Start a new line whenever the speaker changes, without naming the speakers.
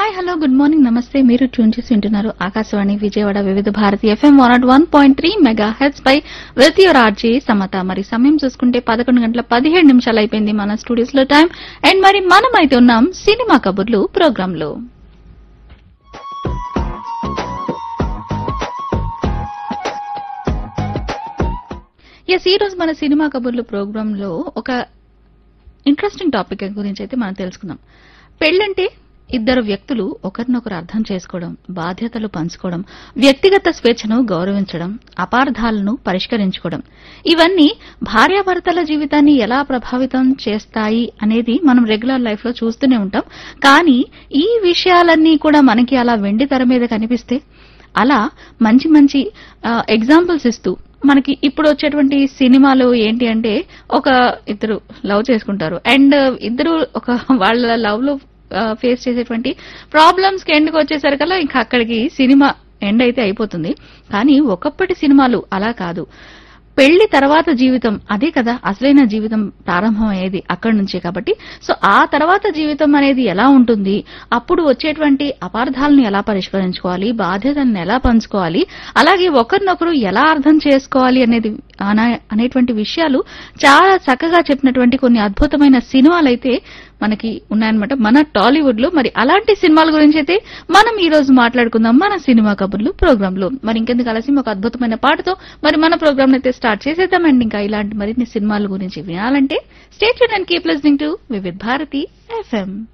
hi hello good morning నమస్తే మీరు tune చేసి వింటున్నారు Akashvani Vijayawada Vividh Bharati FM one not one point three megahertz పై విత్ యువర్ ఆర్జీ సమత మరి సమయం చూసుకుంటే పదకొండు గంటల పదిహేడు నిమిషాలు అయిపోయింది మన స్టూడియోస్ లో టైం అండ్ మరి మనం అయితే ఉన్నాం సినిమా కబుర్లు ప్రోగ్రామ్ లో ఎస్ ఈ రోజు మన సినిమా కబుర్లు ప్రోగ్రామ్ లో ఒక ఇంట్రెస్టింగ్ టాపిక్ గురించి అయితే మనం తెలుసుకుందాం పెళ్ళంటే ఇద్దరు వ్యక్తులు ఒకరినొకరు అర్థం చేసుకోవడం బాధ్యతలు పంచుకోవడం వ్యక్తిగత స్వేచ్ఛను గౌరవించడం అపార్థాలను పరిష్కరించుకోవడం ఇవన్నీ భార్యాభర్తల జీవితాన్ని ఎలా ప్రభావితం చేస్తాయి అనేది మనం రెగ్యులర్ లైఫ్ లో చూస్తూనే ఉంటాం కానీ ఈ విషయాలన్నీ కూడా మనకి అలా వెండి తెర మీద కనిపిస్తే అలా మంచి మంచి ఎగ్జాంపుల్స్ ఇస్తూ మనకి ఇప్పుడు వచ్చేటువంటి సినిమాలు ఏంటి అంటే ఒక ఇద్దరు లవ్ చేసుకుంటారు అండ్ ఇద్దరు ఒక వాళ్ళ లవ్ లో ఫేస్ చేసేటువంటి ప్రాబ్లమ్స్ కి ఎండ్కి వచ్చేసరికల్లా ఇంకా అక్కడికి సినిమా ఎండ్ అయితే అయిపోతుంది కానీ ఒకప్పటి సినిమాలు అలా కాదు పెళ్లి తర్వాత జీవితం అదే కదా అసలైన జీవితం ప్రారంభం అయ్యేది అక్కడి నుంచే కాబట్టి సో ఆ తర్వాత జీవితం అనేది ఎలా ఉంటుంది అప్పుడు వచ్చేటువంటి అపార్థాలను ఎలా పరిష్కరించుకోవాలి బాధ్యతలను ఎలా పంచుకోవాలి అలాగే ఒకరినొకరు ఎలా అర్థం చేసుకోవాలి అనేది అన- అనేటువంటి విషయాలు చాలా చక్కగా చెప్పినటువంటి కొన్ని అద్భుతమైన సినిమాలు అయితే మనకి ఉన్నాయన్నమాట మన టాలీవుడ్ లో మరి అలాంటి సినిమాల గురించి అయితే మనం ఈ రోజు మాట్లాడుకుందాం మన సినిమా కబుర్లు ప్రోగ్రామ్ లో మరి ఇంకెందుకు కలిసి ఒక అద్భుతమైన పాటతో మరి మన ప్రోగ్రామ్ అయితే స్టార్ట్ చేసేద్దామండి ఇంకా ఇలాంటి మరిన్ని సినిమాల గురించి వినాలంటే state and keep listening to Vividh Bharati FM